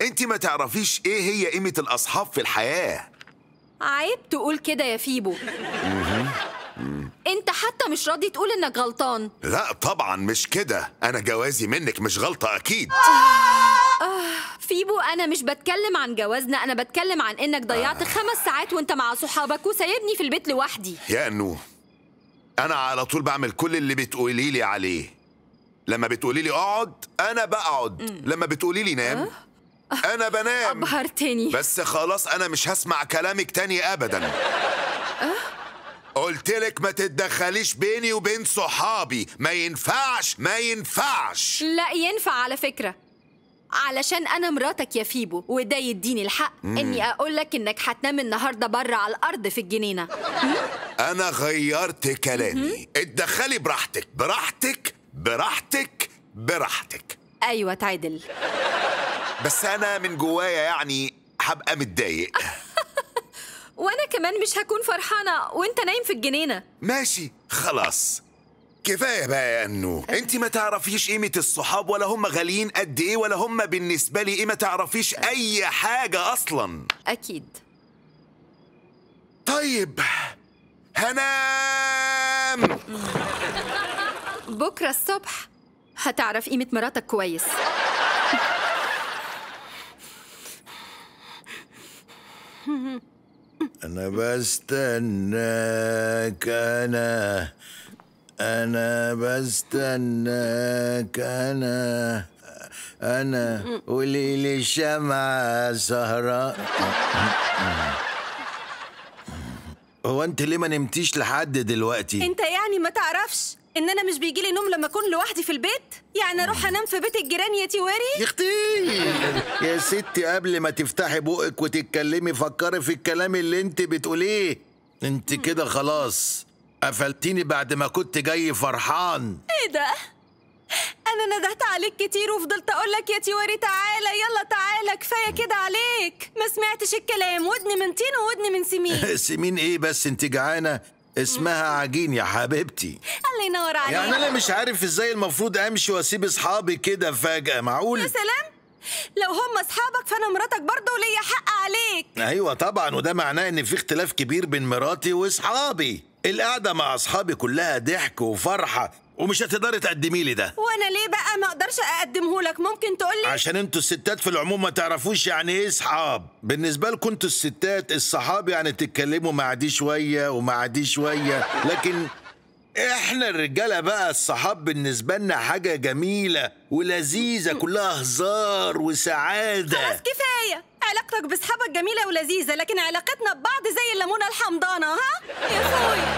انت ما تعرفيش ايه هي قيمة الاصحاب في الحياة عيب تقول كده يا فيبو انت حتى مش راضي تقول انك غلطان لا طبعا مش كده انا جوازي منك مش غلطة اكيد فيبو انا مش بتكلم عن جوازنا انا بتكلم عن انك ضيعت خمس ساعات وانت مع صحابك وسايبني في البيت لوحدي يا انو انا على طول بعمل كل اللي بتقولي لي عليه لما بتقولي لي اقعد انا بقعد لما بتقولي لي نام انا بنام ابهرتني بس خلاص انا مش هسمع كلامك تاني ابدا قلت لك ما تتدخليش بيني وبين صحابي ما ينفعش ما ينفعش لا ينفع على فكرة علشان أنا مراتك يا فيبو وده يديني الحق إني أقول لك إنك هتنام النهاردة بره على الأرض في الجنينة انا غيرت كلامي اتدخلي براحتك براحتك براحتك براحتك أيوة تعدل بس انا من جوايا يعني هبقى متضايق وأنا كمان مش هكون فرحانة وأنت نايم في الجنينة ماشي خلاص كفايه بقى يا انو انت ما تعرفيش قيمه الصحاب ولا هم غاليين قد ايه ولا هم بالنسبه لي ايه ما تعرفيش اي حاجه اصلا أكيد طيب هنام بكرة الصبح هتعرف قيمة مراتك كويس أنا بستناك أنا أنا بستناك أنا أنا قولي لي الشمعة سهراء هو أنت ليه ما نمتيش لحد دلوقتي؟ انت يعني ما تعرفش ان انا مش بيجيلي نوم لما اكون لوحدي في البيت يعني اروح انام في بيت الجيران يا تيواري يا اختي يا ستي قبل ما تفتحي بقك وتتكلمي فكري في الكلام اللي انت بتقوليه انت كده خلاص قفلتيني بعد ما كنت جاي فرحان ايه ده انا ندهت عليك كتير وفضلت اقول لك يا تيواري تعالى يلا تعالى كفايه كده عليك ما سمعتش الكلام ودني من طين وودني من سمين سمين ايه بس انت جعانه اسمها عجين يا حبيبتي الله ينور عليك يعني انا مش عارف ازاي المفروض امشي واسيب اصحابي كده فجاه يا معقول سلام لو هم اصحابك فانا مراتك برضه وليا حق عليك ايوه طبعا وده معناه ان في اختلاف كبير بين مراتي واصحابي القعده مع اصحابي كلها ضحك وفرحه ومش هتقدري تقدمي لي ده وانا ليه بقى ما اقدرش اقدمه لك ممكن تقول لي عشان انتوا الستات في العموم ما تعرفوش يعني ايه صحاب بالنسبه لكم انتوا الستات الصحاب يعني تتكلموا مع دي شويه ومع دي شويه لكن احنا الرجاله بقى الصحاب بالنسبه لنا حاجه جميله ولذيذه كلها هزار وسعاده خلاص كفايه علاقتك باصحابك جميله ولذيذه لكن علاقتنا ببعض زي الليمونه الحمضانه ها يا اخويا